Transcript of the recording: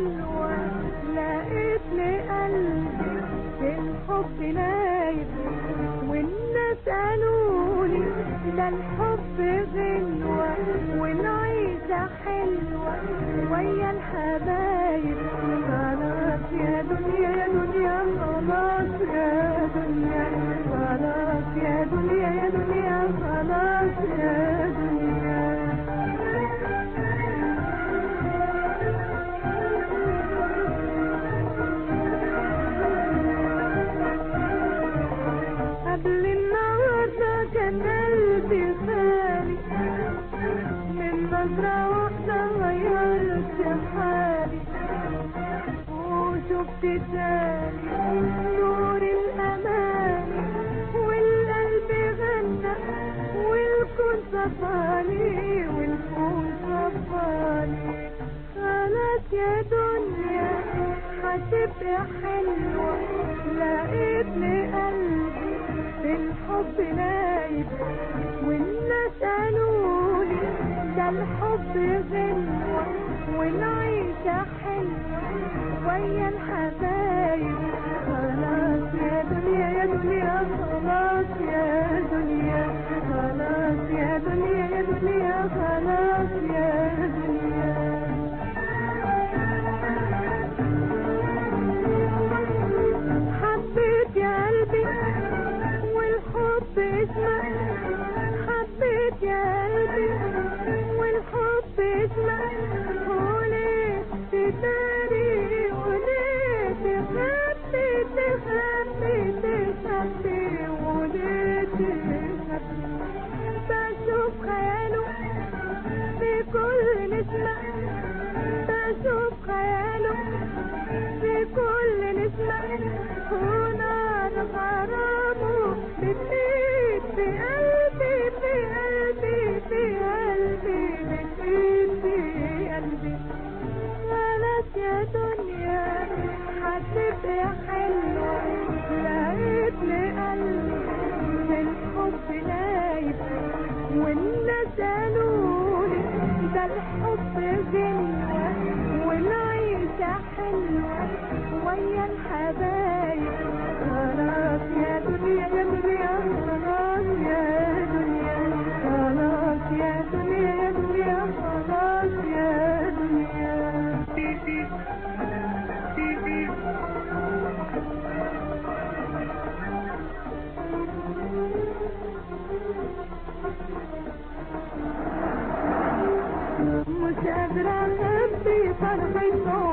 حلوة لقيت لقلبي الحب نايم والناس قالولي ده الحب غنوة والعيشة حلوة ويا الحبايب خلاص يا دنيا يا دنيا خلاص يا دنيا خلاص يا دنيا يا دنيا خلاص يا دنيا قبل النهارده كان قلبي خالي من نظرة واحدة غيرت حالي وشفت تاني نور الأمان والقلب غنى والكون صفاني والكون صفاني خلاص يا دنيا هتبقى حلوة لقيت لقلبي في الحب نايم والناس قالولي ده الحب غنوة والعيشة حلوة ويا الحبايب خلاص يا دنيا يا دنيا خلاص يا دنيا خلاص يا دنيا يا دنيا خلاص يا دنيا حبيت يا قلبي والحب اسمك حبيت يا قلبي والحب اسمك وليه تداري وليه تخبي تخبي تخبي وليه تخبي بشوف خياله في كل نسمة بشوف خياله في كل نسمة ونار غرامه بتزيد في قلبي في قلبي في قلبي بتزيد في قلبي خلاص يا دنيا هتبقى حلوة لقيت لقلبي الحب نايم والناس قالولي ده الحب غنوة والعيشة حلوة ويا الحبايب خلاص يا دنيا يا دنيا خلاص يا دنيا خلاص يا دنيا يا دنيا خلاص يا دنيا مش قادرة أخبي فرحة